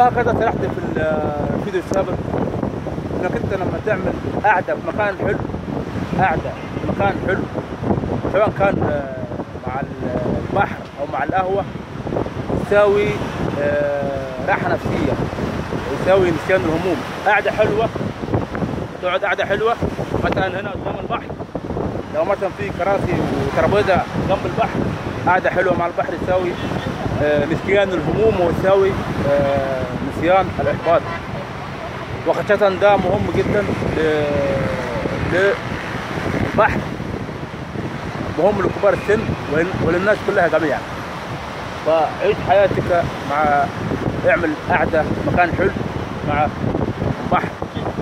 وهكذا شرحت في الفيديو السابق انك انت لما تعمل قعده في مكان حلو قعده في مكان حلو سواء كان آه، مع البحر او مع القهوه يساوي آه، راحه نفسيه يساوي نسيان الهموم قعده حلوه تقعد قعده حلوه مثلا هنا قدام البحر لو مثلا في كراسي وترابيزه جنب البحر قعده حلوه مع البحر يساوي آه، نسيان الهموم ويساوي آه، نسيان الاحباط وخاصة ده مهم جدا ل- للبحر مهم لكبار السن ول- وللناس كلها جميعا فعيش حياتك مع اعمل قعدة في مكان حلو مع بحر